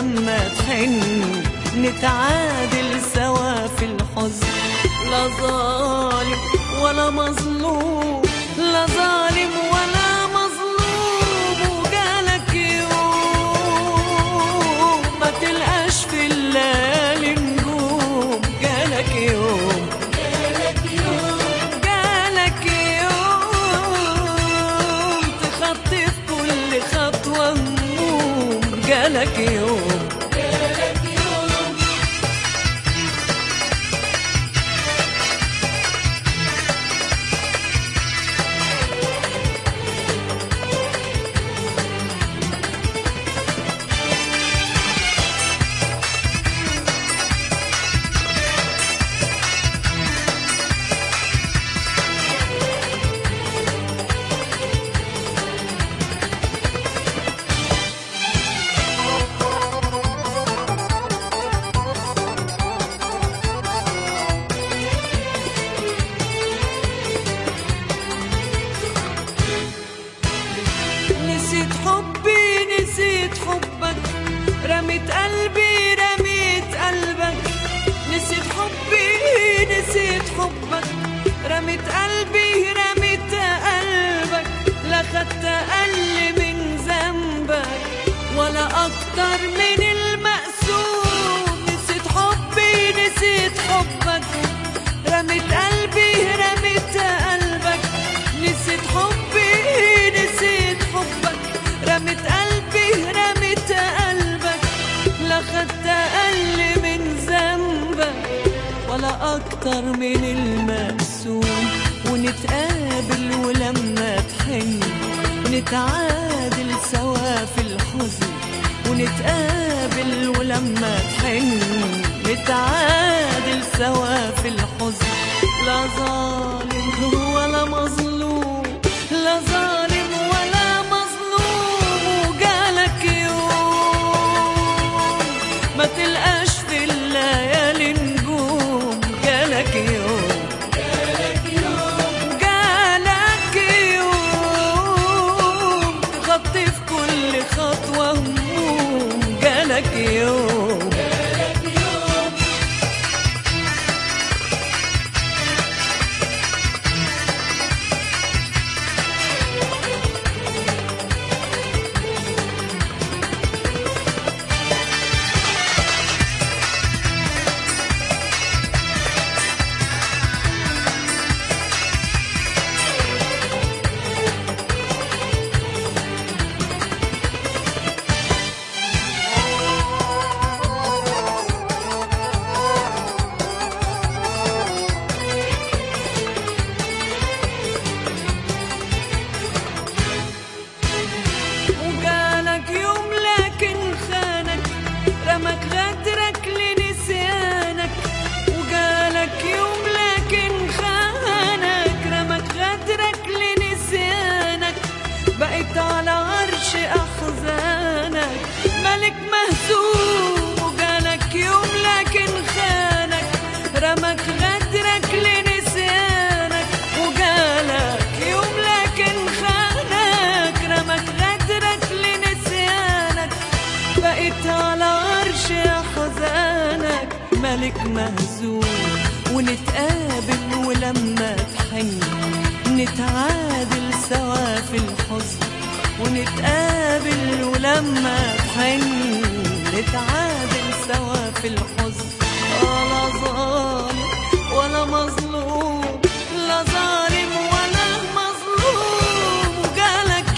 ولما تحن نتعادل سوا في الحزن لا ظالم ولا مظلوم لا ظالم ولا مظلوم وجالك يوم ما تلقاش في الليالي نجوم جالك يوم جالك يوم تخطي في كل خطوة هموم جالك يوم نسيت حبي نسيت حبك رميت قلبي رميت قلبك نسيت حبي نسيت حبك رميت قلبي رميت قلبك لا خدت أقل من ذنبك ولا أكتر من المقسوم نسيت حبي نسيت حبك رميت قلبي رميت قلبك نسيت حبي نسيت حبك رميت قلبي رميت قلبك لا خدت أقل من ذنبك ولا أكتر من المقسوم ونتقابل ولما تحن نتعادل سوا في الحزن ونتقابل ولما تحن نتعادل سوا في الحزن لا ظالم ولا مظلوم لا ظالم ولا مظلوم وجالك يوم ما تلقاش في الليالي نجوم جالك يوم جالك يوم تخطي في كل خطوة هموم جالك يوم وجالك يوم لكن خانك رمك غدرك لنسيانك وجالك يوم لكن خانك رمك غدرك لنسيانك بقيت على عرش أحزانك ملك مهزوم وجالك يوم لكن خانك رمك غدرك لنسيانك وجالك يوم لكن خانك رمك غدرك لنسيانك بقيت على عرش أحزانك ملك مهزوم ونتقابل ولما تحن نتعادل سوا في الحزن ونتقابل ولما تحن نتعادل سوا في الحزن ولا ظالم ولا مظلوم لا ظالم ولا مظلوم وجالك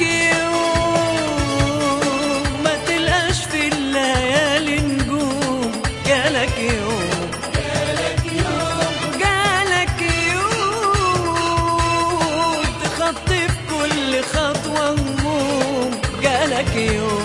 يوم ما تلقاش في الليالي نجوم جالك يوم جالك يوم تخطي في كل خطوة هموم جالك يوم